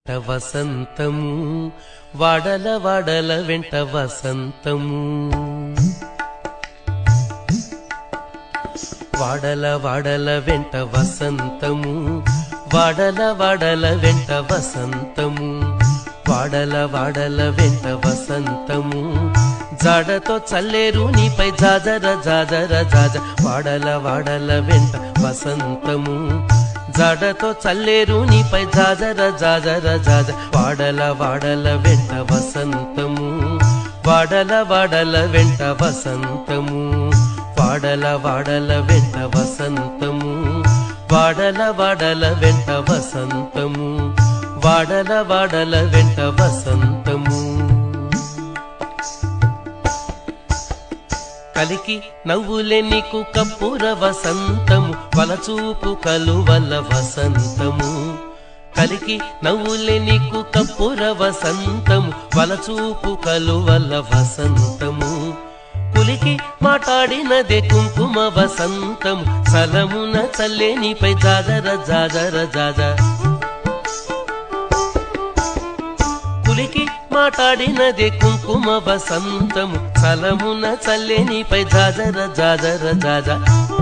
వెంట వసంతము వాడల వాడల వెంట వసంతము వాడల వాడల వెంట వసంతము వాడల వాడల వెంట వసంతము వాడల వాడల వెంట వసంతము జాడతో చల్లేరు నీపై జాజర జాజర జాజ వాడల వాడల వెంట వసంతము జాడతో చల్లేరు నీపై జాజర జాజర జాజ వాడల వాడల వెంట వసంతము వాడల వాడల వెంట వసంతము వాడల వాడల వెంట వసంతము వాడల వాడల వెంట వసంతము వాడల వాడల వెంట వసంతము కలికి నవ్వులే నీకు కప్పుర వసంతము వలచూపు కలువల వసంతము కలికి నవ్వులే నీకు కప్పుర వసంతము వలచూపు కలువల వసంతము పులికి మాట్లాడినదే కుంకుమ వసంతము సలమున చల్లే నీపై జాజర జాజర జాజ పులికి మాట్లాడినదే కుంకుమ వసంతము సలమున చల్లే నీపై జాజర జాజర జాజ